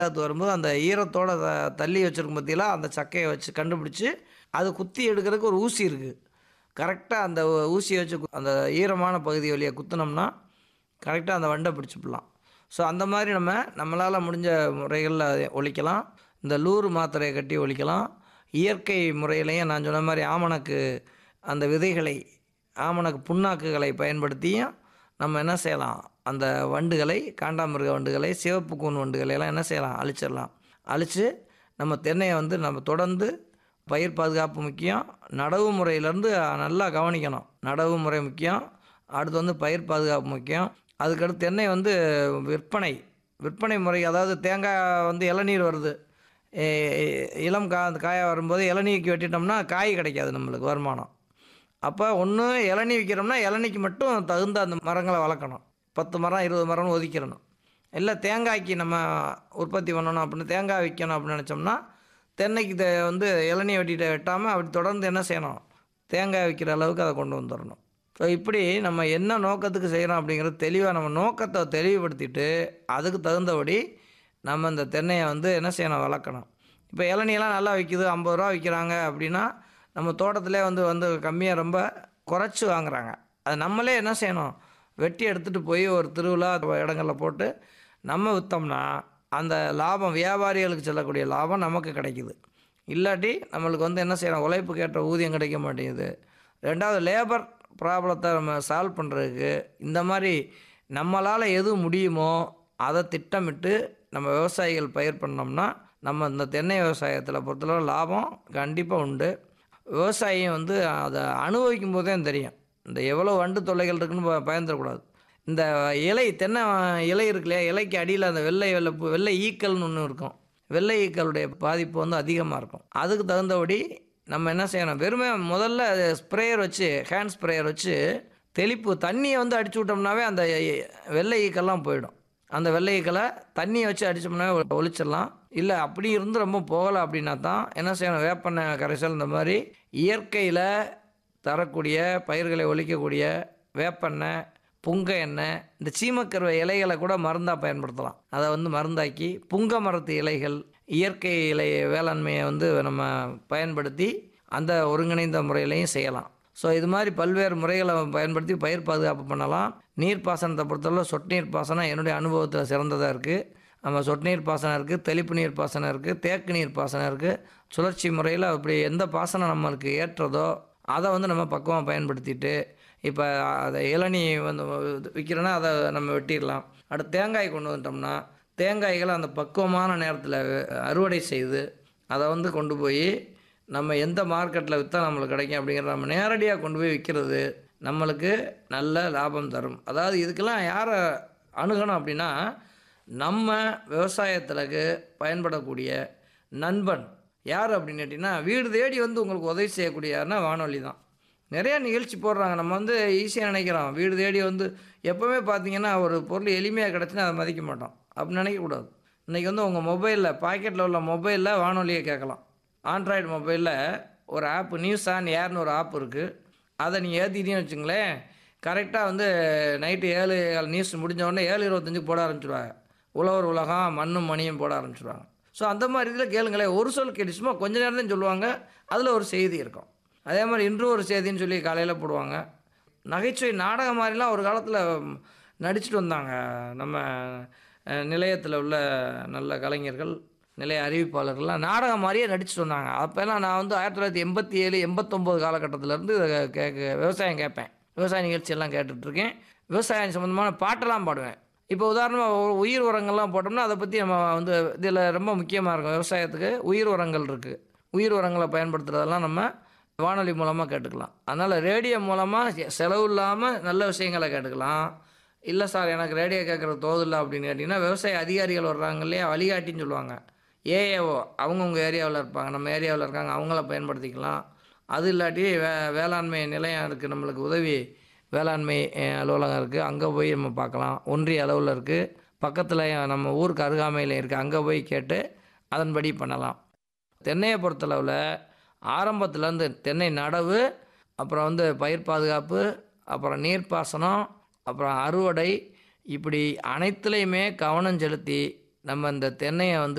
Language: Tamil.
அது வரும்போது அந்த ஈரத்தோட த தள்ளி வச்சிருக்கும் பார்த்தீங்களா அந்த சக்கையை வச்சு கண்டுபிடிச்சு அது குத்தி எடுக்கிறதுக்கு ஒரு ஊசி இருக்குது கரெக்டாக அந்த ஊசியை வச்சு கு- அந்த ஈரமான பகுதி வழியாக குத்துனோம்னா கரெக்டாக அந்த வண்டை பிடிச்சிப்பலாம் ஸோ அந்த மாதிரி நம்ம நம்மளால் முடிஞ்ச முறைகளில் அதை ஒழிக்கலாம் இந்த லூறு மாத்திரையை கட்டி ஒழிக்கலாம் இயற்கை முறையிலையும் நான் சொன்ன மாதிரி ஆமணக்கு அந்த விதைகளை ஆமணக்கு புண்ணாக்குகளை பயன்படுத்தியும் நம்ம என்ன செய்யலாம் அந்த வண்டுகளை காண்டாமிருக வண்டுகளை சிவப்பு கூன் வண்டுகளை எல்லாம் என்ன செய்யலாம் அழிச்சிடலாம் அழித்து நம்ம தென்னையை வந்து நம்ம தொடர்ந்து பயிர் பாதுகாப்பு முக்கியம் நடவு முறையிலேருந்து நல்லா கவனிக்கணும் நடவு முறை முக்கியம் அடுத்து வந்து பயிர் பாதுகாப்பு முக்கியம் அதுக்கடுத்து தென்னை வந்து விற்பனை விற்பனை முறை அதாவது தேங்காய் வந்து இளநீர் வருது ஏ- இளம் கா அந்த காயாக வரும்போது இளநீக்கு வெட்டிட்டோம்னா காய் கிடைக்காது நம்மளுக்கு வருமானம் அப்போ ஒன்று இளநீ விற்கிறோம்னா இளநிக்கு மட்டும் தகுந்த அந்த மரங்களை வளர்க்கணும் பத்து மரம் இருபது மரம்னு ஒதுக்கிடணும் இல்லை தேங்காய்க்கு நம்ம உற்பத்தி பண்ணணும் அப்படின்னு தேங்காய் விற்கணும் அப்படின்னு நினச்சோம்னா தென்னைக்கு தே வந்து இளநீ வெட்டிட்டு வெட்டாமல் அப்படி தொடர்ந்து என்ன செய்யணும் தேங்காய் விற்கிற அளவுக்கு அதை கொண்டு வந்துடணும் ஸோ இப்படி நம்ம என்ன நோக்கத்துக்கு செய்கிறோம் அப்படிங்கிறது தெளிவாக நம்ம நோக்கத்தை தெளிவுபடுத்திட்டு அதுக்கு தகுந்தபடி நம்ம இந்த தென்னையை வந்து என்ன செய்யணும் வளர்க்கணும் இப்போ இளநியெல்லாம் நல்லா விற்கிது ஐம்பது ரூபா விற்கிறாங்க அப்படின்னா நம்ம தோட்டத்திலே வந்து வந்து கம்மியாக ரொம்ப குறைச்சி வாங்குறாங்க அது நம்மளே என்ன செய்யணும் வெட்டி எடுத்துகிட்டு போய் ஒரு திருவிழா இடங்களில் போட்டு நம்ம விற்றோம்னா அந்த லாபம் வியாபாரிகளுக்கு செல்லக்கூடிய லாபம் நமக்கு கிடைக்குது இல்லாட்டி நம்மளுக்கு வந்து என்ன செய்யணும் உழைப்புக்கு ஏற்ற ஊதியம் கிடைக்க மாட்டேங்குது ரெண்டாவது லேபர் ப்ராப்ளத்தை நம்ம சால்வ் பண்ணுறதுக்கு இந்த மாதிரி நம்மளால் எது முடியுமோ அதை திட்டமிட்டு நம்ம விவசாயிகள் பயிர் பண்ணோம்னா நம்ம இந்த தென்னை விவசாயத்தில் பொறுத்தளவு லாபம் கண்டிப்பாக உண்டு விவசாயம் வந்து அதை அனுபவிக்கும் போதே தெரியும் இந்த எவ்வளோ வண்டு தொல்லைகள் இருக்குன்னு ப- பயந்துடக்கூடாது இந்த இலை தென்னை இலை இருக்கு இல்லையா இலைக்கு அடியில் அந்த வெள்ளை வெள்ளை பூ- வெள்ளை ஈக்கல்னு ஒன்று இருக்கும் வெள்ளை ஈக்களுடைய பாதிப்பு வந்து அதிகமாக இருக்கும் அதுக்கு தகுந்தபடி நம்ம என்ன செய்யணும் வெறுமே முதல்ல ஸ்ப்ரேயர் வச்சு ஹேண்ட் ஸ்ப்ரேயர் வச்சு தெளிப்பு தண்ணியை வந்து அடிச்சு விட்டோம்னாவே அந்த வெள்ளை ஈக்கெல்லாம் போயிடும் அந்த வெள்ளை ஈக்களை தண்ணியை வச்சு அடிச்சோம்னாவே ஒ- ஒழிச்சிடலாம் இல்லை அப்படி இருந்து ரொம்ப போகலை அப்படின்னா தான் என்ன செய்யணும் வேப்பெண்ணெய் கரைசல் இந்த மாதிரி இயற்கையில் தரக்கூடிய பயிர்களை ஒழிக்கக்கூடிய வேப்பெண்ணெய் புங்க எண்ணெய் இந்த சீமக்கருவை இலைகளை கூட மருந்தாக பயன்படுத்தலாம் அதை வந்து மருந்தாக்கி புங்க மரத்து இலைகள் இயற்கை இலை வேளாண்மையை வந்து நம்ம பயன்படுத்தி அந்த ஒருங்கிணைந்த முறையிலையும் செய்யலாம் ஸோ இது மாதிரி பல்வேறு முறைகளை பயன்படுத்தி பயிர் பாதுகாப்பு பண்ணலாம் நீர் பாசனத்தை பொறுத்தவரை சொட்டு நீர் பாசனம் என்னுடைய அனுபவத்தில் சிறந்ததாக இருக்குது நம்ம சொட்டு நீர் பாசனம் இருக்குது தெளிப்பு நீர் பாசனம் இருக்குது தேக்கு நீர் பாசனம் இருக்குது சுழற்சி முறையில் அப்படி எந்த பாசனம் நம்மளுக்கு ஏற்றதோ அதை வந்து நம்ம பக்குவமாக பயன்படுத்திட்டு இப்போ அதை இளநீ வந்து விற்கிறோன்னா அதை நம்ம வெட்டிடலாம் அடுத்து தேங்காய் கொண்டு வந்துட்டோம்னா தேங்காய்களை அந்த பக்குவமான நேரத்தில் அறுவடை செய்து அதை வந்து கொண்டு போய் நம்ம எந்த மார்க்கெட்டில் விற்றா நம்மளுக்கு கிடைக்கும் அப்படிங்கிறத நம்ம நேரடியாக கொண்டு போய் விற்கிறது நம்மளுக்கு நல்ல லாபம் தரும் அதாவது இதுக்கெல்லாம் யாரை அணுகணும் அப்படின்னா நம்ம விவசாயத்திற்கு பயன்படக்கூடிய நண்பன் யார் அப்படின்னு கேட்டிங்கன்னா வீடு தேடி வந்து உங்களுக்கு உதவி செய்யக்கூடிய யாருன்னா வானொலி தான் நிறையா நிகழ்ச்சி போடுறாங்க நம்ம வந்து ஈஸியாக நினைக்கிறோம் வீடு தேடி வந்து எப்போவுமே பார்த்தீங்கன்னா ஒரு பொருள் எளிமையாக கிடச்சுன்னா அதை மதிக்க மாட்டோம் அப்படி நினைக்கக்கூடாது இன்றைக்கி வந்து உங்கள் மொபைலில் பாக்கெட்டில் உள்ள மொபைலில் வானொலியை கேட்கலாம் ஆண்ட்ராய்டு மொபைலில் ஒரு ஆப் நியூஸ் ஆன் ஏர்னு ஒரு ஆப் இருக்குது அதை நீங்கள் ஏற்றிட்டீங்கன்னு வச்சுங்களேன் கரெக்டாக வந்து நைட்டு ஏழு நியூஸ் முடிஞ்ச உடனே ஏழு இருபத்தஞ்சுக்கு போட ஆரம்பிச்சிடுவாங்க உழவர் உலகம் மண்ணும் மணியும் போட ஆரம்பிச்சிடுவாங்க ஸோ அந்த மாதிரி இதில் கேளுங்களேன் ஒரு சொல் கேட்டு சும்மா கொஞ்ச நேரம் தான் சொல்லுவாங்க அதில் ஒரு செய்தி இருக்கும் அதே மாதிரி இன்று ஒரு செய்தின்னு சொல்லி காலையில் போடுவாங்க நகைச்சுவை நாடகம் மாதிரிலாம் ஒரு காலத்தில் நடிச்சிட்டு வந்தாங்க நம்ம நிலையத்தில் உள்ள நல்ல கலைஞர்கள் நிலைய அறிவிப்பாளர்கள்லாம் நாடகம் மாதிரியே நடிச்சிட்டு வந்தாங்க அப்போல்லாம் நான் வந்து ஆயிரத்தி தொள்ளாயிரத்தி எண்பத்தி ஏழு எண்பத்தொம்போது காலகட்டத்திலேருந்து கேட்க விவசாயம் கேட்பேன் விவசாய நிகழ்ச்சியெல்லாம் கேட்டுட்ருக்கேன் விவசாயம் சம்மந்தமான பாட்டெல்லாம் பாடுவேன் இப்போ உதாரணமாக உயிர் உரங்கள்லாம் போட்டோம்னா அதை பற்றி நம்ம வந்து இதில் ரொம்ப முக்கியமாக இருக்கும் விவசாயத்துக்கு உயிர் உரங்கள் இருக்குது உயிர் உரங்களை பயன்படுத்துகிறதெல்லாம் நம்ம வானொலி மூலமாக கேட்டுக்கலாம் அதனால் ரேடியோ மூலமாக செலவு இல்லாமல் நல்ல விஷயங்களை கேட்டுக்கலாம் இல்லை சார் எனக்கு ரேடியோ கேட்குறது தோதில்லை அப்படின்னு கேட்டிங்கன்னா விவசாய அதிகாரிகள் வர்றாங்க இல்லையா வழிகாட்டின்னு சொல்லுவாங்க ஏஏஓ அவங்கவுங்க ஏரியாவில் இருப்பாங்க நம்ம ஏரியாவில் இருக்காங்க அவங்கள பயன்படுத்திக்கலாம் அது இல்லாட்டி வே வேளாண்மை நிலையம் இருக்குது நம்மளுக்கு உதவி வேளாண்மை அஹ், அலுவலகம் இருக்குது அங்கே போய் நம்ம பார்க்கலாம் ஒன்றிய அளவில் இருக்குது பக்கத்தில் நம்ம ஊருக்கு அருகாமையில் இருக்குது அங்கே போய் கேட்டு அதன்படி பண்ணலாம் தென்னையை பொறுத்தளவில் ஆரம்பத்துலேருந்து தென்னை நடவு அப்புறம் வந்து பயிர் பாதுகாப்பு அப்புறம் நீர்ப்பாசனம் அப்புறம் அறுவடை இப்படி அனைத்துலேயுமே கவனம் செலுத்தி நம்ம இந்த தென்னையை வந்து